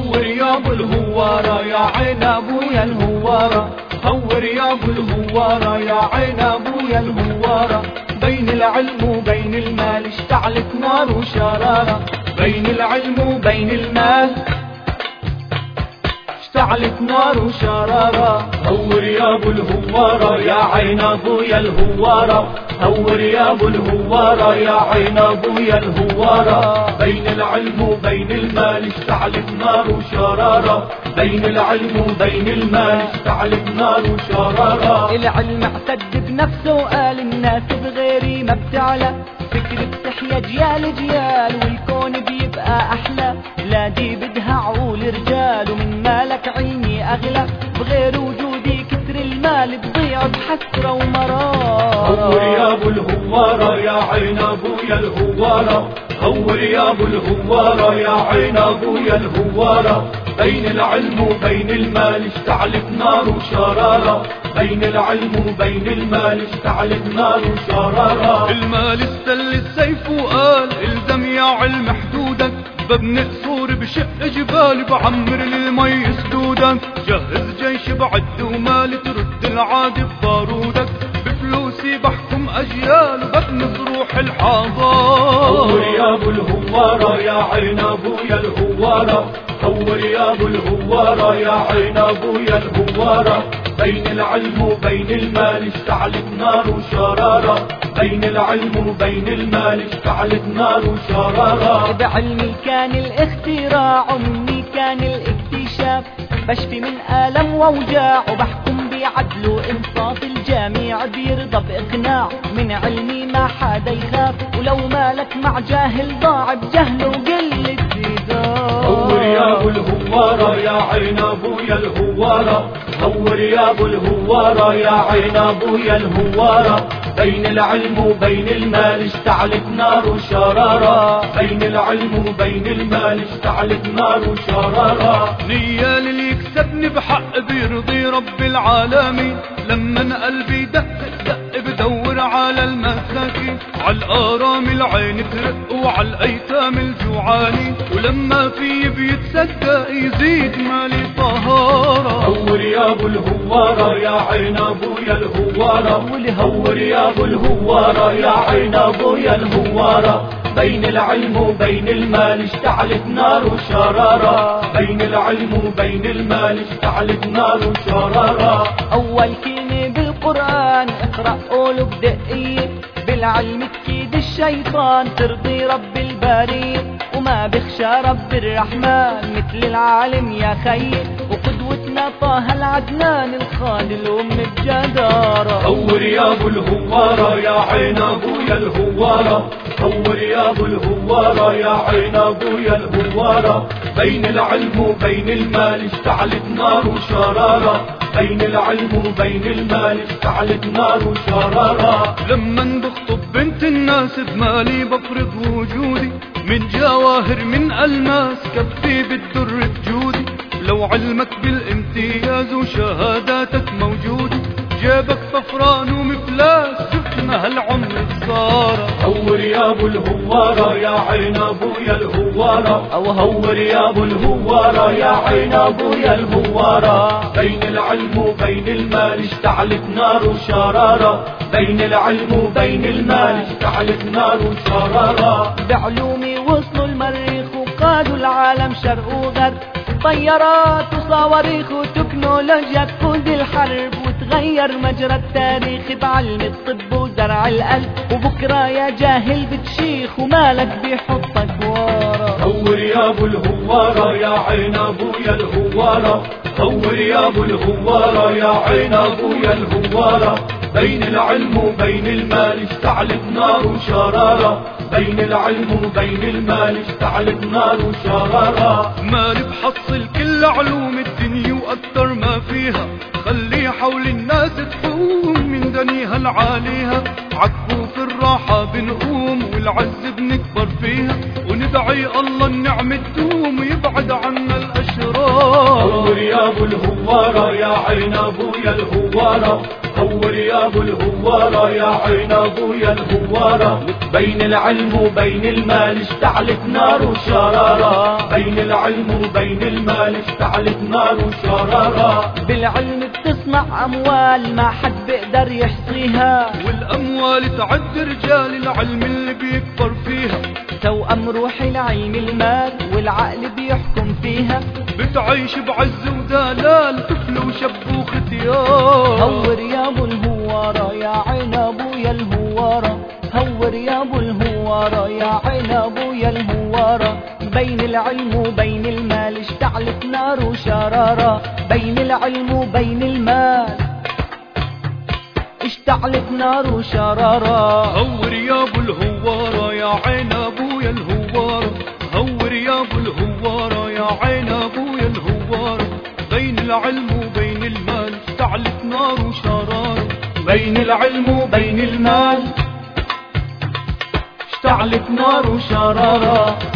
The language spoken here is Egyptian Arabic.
هور يا ابو الهوارة يا عين ابويا الهوارة هور يا ابو الهوارة يا عين ابويا الهوارة بين العلم وبين المال اشتعلت نار وشرارة بين العلم وبين المال اشتعلت نار وشرارة هور يا ابو الهوارة يا عين ابويا الهوارة هور يا ابو الهوارة يا عين ابويا الهوارة بين العلم وبين المال اشتعلت نار وشرارة بين العلم وبين المال اشتعلت نار وشرارة العلم اعتد بنفسه وقال الناس بغيري ما بتعلى فكر بتحيا جيال جيال والكون بيبقى احلى لا دي بدها عقول رجال ومن مالك عيني اغلى بغير وجودي كتر المال بضيع بحسرة هور يا ومرار ابو الهوارة يا عين ابويا الهوارة هور يا ابو الهوارة يا عين ابويا الهوارة بين العلم وبين المال اشتعلت نار وشرارة بين العلم وبين المال اشتعلت نار وشرارة المال استل السيف وقال الزم يا علم حدودك ببني قصور بشق جبال بعمر للمي سدودك جهز جيش بعد ومال ترد العاد ببارودك بفلوسي بحكم اجيال وببني صروح هور الحاضر يا ابو الهوارة يا عين ابويا الهوارة هور يا ابو الهوارة يا عين ابويا الهوارة بين العلم وبين المال اشتعلت نار وشرارة بين العلم وبين المال اشتعلت نار وشرارة بعلمي كان الاختراع ومني كان الاكتشاف بشفي من آلم ووجاع وبحكم بعدل وإنصاف الجميع بيرضى بإقناع من علمي ما حدا يخاف ولو مالك مع جاهل ضاع بجهله وقلة هور يا ابو زيدان الهوارة يا عين ابويا الهوارة هور يا ابو الهوارة يا عين ابويا الهوارة بين العلم وبين المال اشتعلت نار وشرارة بين العلم وبين المال اشتعلت نار وشرارة نية للي يكسبني بحق بيرضي رب العالمين لما قلبي دق دق بدور على المساكين على الارام العين ترق وعلى الايتام الجوعانين ولما في بيتصدق يزيد مالي طهارة هور يا ابو الهوارة يا عين ابويا الهوارة هور يا ابو الهوارة يا عين ابويا الهوارة بين العلم وبين المال اشتعلت نار وشرارة بين العلم وبين المال اشتعلت نار وشرارة أول كلمة بالقرآن اقرأ قوله بدقية بالعلم تكيد الشيطان ترضي رب البرية وما بخشى رب الرحمن مثل العالم يا خي وقدوتنا طه العدنان الخال الأم بجدارة هور يا ابو الهوارة يا عين ابويا الهوارة هور يا ابو الهوارة يا عين ابويا الهوارة بين العلم وبين المال اشتعلت نار وشرارة بين العلم وبين المال اشتعلت نار وشرارة لما بخطب بنت الناس بمالي بفرض وجودي من جواهر من الماس كفي بالدر بجودي لو علمك بالامتياز وشهاداتك موجودة جيبك طفران ومفلاس شفنا هالعمر خسارة هور يا ابو الهوارة يا عين ابويا الهوارة او هور يا ابو الهوارة يا عين ابويا الهوارة بين العلم وبين المال اشتعلت نار وشرارة بين العلم وبين المال اشتعلت نار وشرارة بعلومي وصلوا المريخ وقادوا العالم شرق وغرب طيارات وصواريخ وتكنولوجيا تقود الحرب وتغير مجرى التاريخ بعلم الطب وزرع القلب وبكرة يا جاهل بتشيخ ومالك بيحطك ورا هور يا ابو الهوارة يا عين ابويا الهوارة هور يا ابو الهوارة يا عين ابويا الهوارة بين العلم وبين المال اشتعلت نار وشرارة بين العلم وبين المال اشتعلت نار وشرارة مالي بحصل كل علوم الدنيا واكتر ما فيها خلي حول الناس تحوم من دنيها لعاليها عكفوا في الراحة بنقوم والعز بنكبر فيها وندعي الله النعمة تدوم ويبعد عنا الأشرار هور يا ابو الهوارة يا عين ابويا الهوارة هور يا ابو الهوارة يا عين ابويا الهوارة بين العلم وبين المال اشتعلت نار وشرارة بين العلم وبين المال اشتعلت نار وشرارة بالعلم بتصنع اموال ما حد بيقدر يحصيها والاموال تعد رجال العلم اللي بيكبر فيها توأم روح العلم المال والعقل بيحكم فيها بتعيش بعز ودلال طفل وشاب وختيان هور يا ابو الهوارة يا عين ابويا الهوارة هور يا ابو الهوارة يا عين ابويا الهوارة بين العلم وبين المال اشتعلت نار وشرارة بين العلم وبين المال اشتعلت نار وشرارة هور يا ابو الهوارة يا عين ابويا الهوارة هور يا ابو الهوارة يا عين ابويا الهوارة بين العلم وبين المال اشتعلت نار وشرارة بين العلم وبين المال اشتعلت نار وشرارة